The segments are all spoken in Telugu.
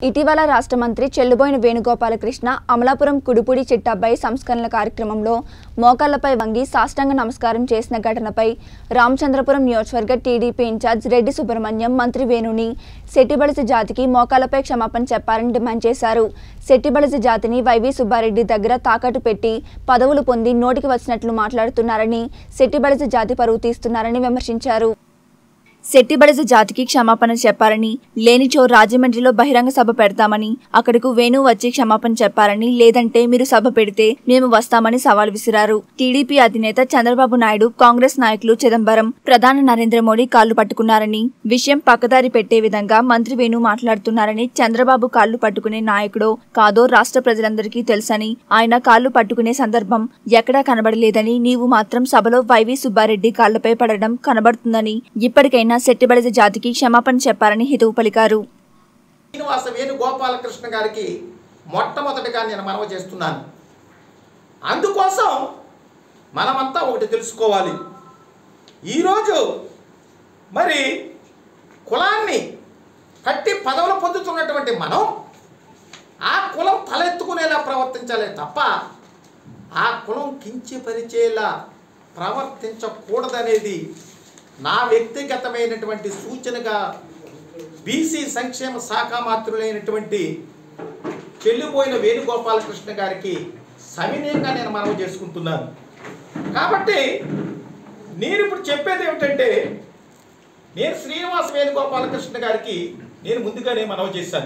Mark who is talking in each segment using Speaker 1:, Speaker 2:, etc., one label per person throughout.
Speaker 1: ఇటీవల రాష్ట్ర మంత్రి చెల్లుబోయిన వేణుగోపాలకృష్ణ అమలాపురం కుడుపుడి చిట్టబ్బాయి సంస్కరణల కార్యక్రమంలో మోకాళ్లపై వంగి సాష్టాంగ నమస్కారం చేసిన ఘటనపై రామచంద్రపురం నియోజకవర్గ టీడీపీ ఇన్ఛార్జ్ రెడ్డి సుబ్రహ్మణ్యం మంత్రి వేణుని శెట్టిబలిసి జాతికి మోకాళ్లపై క్షమాపణ చెప్పారని డిమాండ్ చేశారు శెట్టిబలిసి జాతిని వైవి సుబ్బారెడ్డి దగ్గర తాకట్టు పెట్టి పదవులు పొంది నోటికి వచ్చినట్లు మాట్లాడుతున్నారని శెట్టిబలిసి జాతి పరువు తీస్తున్నారని విమర్శించారు శెట్టిబడిజ జాతికి క్షమాపణ చెప్పారని లేనిచో రాజమండ్రిలో బహిరంగ సభ పెడతామని అక్కడకు వేణు వచ్చి క్షమాపణ చెప్పారని లేదంటే మీరు సభ పెడితే మేము వస్తామని సవాల్ విసిరారు టీడీపీ అధినేత చంద్రబాబు నాయుడు కాంగ్రెస్ నాయకులు చిదంబరం ప్రధాని నరేంద్ర మోడీ కాళ్లు పట్టుకున్నారని విషయం పక్కదారి పెట్టే విధంగా మంత్రి వేణు మాట్లాడుతున్నారని చంద్రబాబు కాళ్లు పట్టుకునే నాయకుడో కాదో రాష్ట్ర ప్రజలందరికీ తెలుసని ఆయన కాళ్లు పట్టుకునే సందర్భం ఎక్కడా కనబడలేదని నీవు మాత్రం సభలో వైవి సుబ్బారెడ్డి కాళ్లపై పడడం కనబడుతుందని ఇప్పటికైనా శెట్టిబడిజ జాతికి క్షమాపణ చెప్పారని హితవు పలికారు
Speaker 2: శ్రీనివాస వేణు గోపాలకృష్ణ గారికి మొట్టమొదటిగా నేను మనవ చేస్తున్నాను అందుకోసం మనమంతా ఒకటి తెలుసుకోవాలి ఈరోజు మరి కులాన్ని కట్టి పదవులు పొందుతున్నటువంటి మనం ఆ కులం తలెత్తుకునేలా ప్రవర్తించాలి తప్ప ఆ కులం కించిపరిచేలా ప్రవర్తించకూడదనేది నా వ్యక్తిగతమైనటువంటి సూచనగా బీసీ సంక్షేమ శాఖ మాత్రులైనటువంటి చెల్లిపోయిన వేణుగోపాలకృష్ణ గారికి సవినయంగా నేను మనవి చేసుకుంటున్నాను కాబట్టి నేను ఇప్పుడు చెప్పేది ఏమిటంటే నేను శ్రీనివాస వేణుగోపాలకృష్ణ గారికి నేను ముందుగానే మనవి చేశాను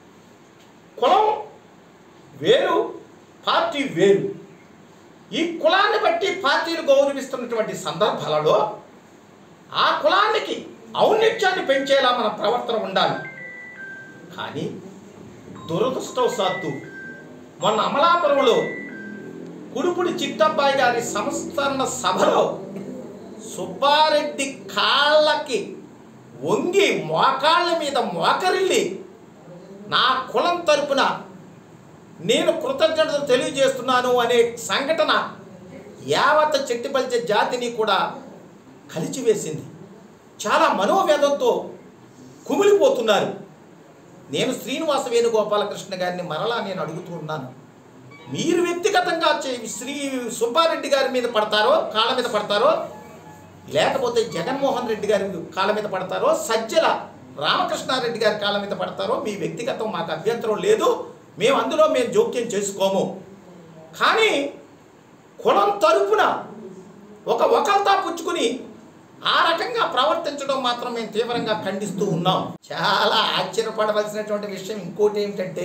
Speaker 2: కులం వేరు పార్టీ వేరు ఈ కులాన్ని బట్టి పార్టీలు గౌరవిస్తున్నటువంటి సందర్భాలలో ఆ కులానికి ఔన్నత్యాన్ని పెంచేలా మన ప్రవర్తన ఉండాలి కానీ దురదృష్టవశాత్తు మొన్న అమలాపురంలో కుడుపుడి చిట్టబ్బాయి గారి సంస్కరణ సభలో సుబ్బారెడ్డి కాళ్ళకి వంగి మోకాళ్ళ మీద మోకరిల్లి నా కులం తరపున నేను కృతజ్ఞతలు తెలియజేస్తున్నాను అనే సంఘటన యావత్ చెట్టిపల్చే జాతిని కూడా కలిచివేసింది చాలా మనోవేదంతో కుమిలిపోతున్నారు నేను శ్రీనివాస వేణుగోపాలకృష్ణ గారిని మరలా నేను అడుగుతూ ఉన్నాను మీరు వ్యక్తిగతంగా చే- శ్రీ సుబ్బారెడ్డి గారి మీద పడతారో కాళ్ళ మీద పడతారో లేకపోతే జగన్మోహన్ రెడ్డి గారి కాళ్ళ మీద పడతారో సజ్జల రామకృష్ణారెడ్డి గారి కాళ్ళ మీద పడతారో మీ వ్యక్తిగతం మాకు అభ్యంతరం లేదు మేము అందులో మేము జోక్యం చేసుకోము కానీ కులం తరపున ఒక ఒకల్తా పుచ్చుకుని ఆ రకంగా ప్రవర్తించడం మాత్రం మేము తీవ్రంగా ఖండిస్తూ ఉన్నాం చాలా ఆశ్చర్యపడవలసినటువంటి విషయం ఇంకోటి ఏమిటంటే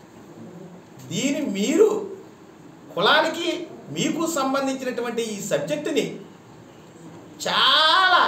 Speaker 2: దీని మీరు కులానికి మీకు సంబంధించినటువంటి ఈ సబ్జెక్టుని చాలా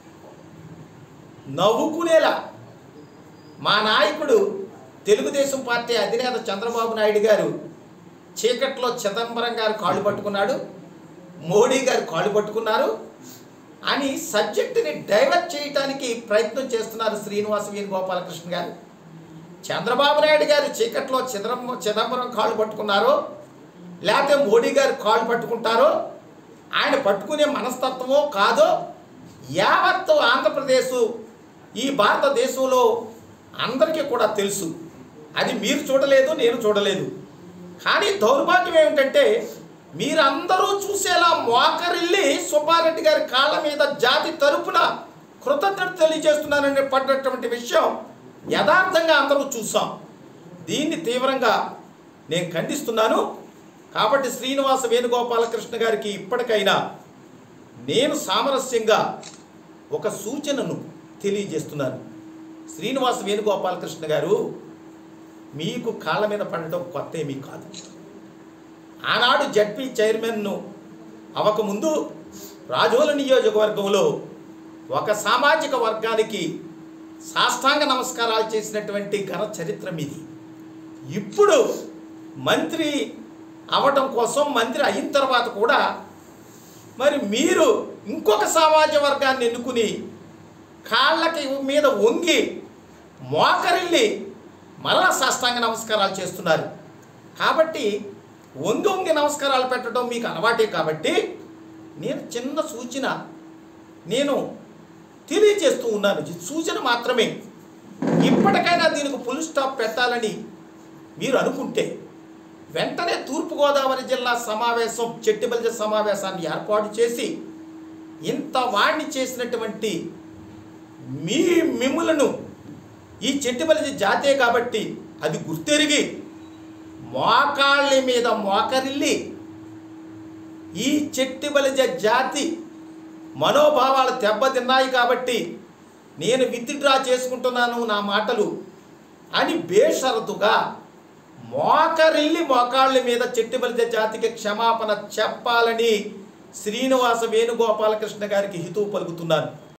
Speaker 2: నవ్వుకునేలా మా నాయకుడు తెలుగుదేశం పార్టీ అధినేత చంద్రబాబు నాయుడు గారు చీకట్లో చిదంబరం గారు కాళ్ళు పట్టుకున్నాడు మోడీ గారు కాళ్ళు పట్టుకున్నారు అని సబ్జెక్టుని డైవర్ట్ చేయడానికి ప్రయత్నం చేస్తున్నారు శ్రీనివాస వేణుగోపాలకృష్ణ గారు చంద్రబాబు నాయుడు గారు చీకట్లో చిదంబరం చిదంబరం కాళ్ళు పట్టుకున్నారో లేకపోతే మోడీ గారు కాళ్ళు పట్టుకుంటారో ఆయన పట్టుకునే మనస్తత్వమో కాదో యావత్ ఆంధ్రప్రదేశ్ ఈ భారతదేశంలో అందరికీ కూడా తెలుసు అది మీరు చూడలేదు నేను చూడలేదు కానీ దౌర్భాగ్యం ఏమిటంటే మీరందరూ చూసేలా మోకరిల్లి సుబ్బారెడ్డి గారి కాళ్ళ మీద జాతి తరపున కృతజ్ఞత తెలియజేస్తున్నానని పడినటువంటి విషయం యథార్థంగా అందరూ చూసాం దీన్ని తీవ్రంగా నేను ఖండిస్తున్నాను కాబట్టి శ్రీనివాస వేణుగోపాలకృష్ణ గారికి ఇప్పటికైనా నేను సామరస్యంగా ఒక సూచనను తెలియజేస్తున్నాను శ్రీనివాస వేణుగోపాలకృష్ణ గారు మీకు కాళ్ళ మీద పడటం కొత్త ఏమీ కాదు ఆనాడు జడ్పీ చైర్మన్ను అవకముందు రాజోల నియోజకవర్గంలో ఒక సామాజిక వర్గానికి సాష్టాంగ నమస్కారాలు చేసినటువంటి ఘన చరిత్ర మీది ఇప్పుడు మంత్రి అవటం కోసం మంత్రి అయిన తర్వాత కూడా మరి మీరు ఇంకొక సమాజ వర్గాన్ని ఎన్నుకుని కాళ్ళకి మీద వంగి మోకరిల్లి మరలా సాష్టాంగ నమస్కారాలు చేస్తున్నారు కాబట్టి వంగి వంగి నమస్కారాలు పెట్టడం మీకు అలవాటే కాబట్టి నేను చిన్న సూచన నేను తెలియజేస్తూ ఉన్నాను ఇది సూచన మాత్రమే ఇప్పటికైనా దీనికి ఫుల్ స్టాప్ పెట్టాలని మీరు అనుకుంటే వెంటనే తూర్పుగోదావరి జిల్లా సమావేశం చెట్టిబలిజ సమావేశాన్ని ఏర్పాటు చేసి ఇంత వాణ్ణి చేసినటువంటి మీ మిమ్ములను ఈ చెట్టిబలిజ జాతే కాబట్టి అది గుర్తెరిగి మోకాళ్ళ మీద మోకరిల్లి ఈ చెట్టిబలిజ జాతి మనోభావాలు దెబ్బతిన్నాయి కాబట్టి నేను విత్డ్రా చేసుకుంటున్నాను నా మాటలు అని బేషరతుగా మోకరిల్లి మోకాళ్ళ మీద చెట్టిబలిజ జాతికి క్షమాపణ చెప్పాలని శ్రీనివాస వేణుగోపాలకృష్ణ గారికి హితువు పలుకుతున్నాను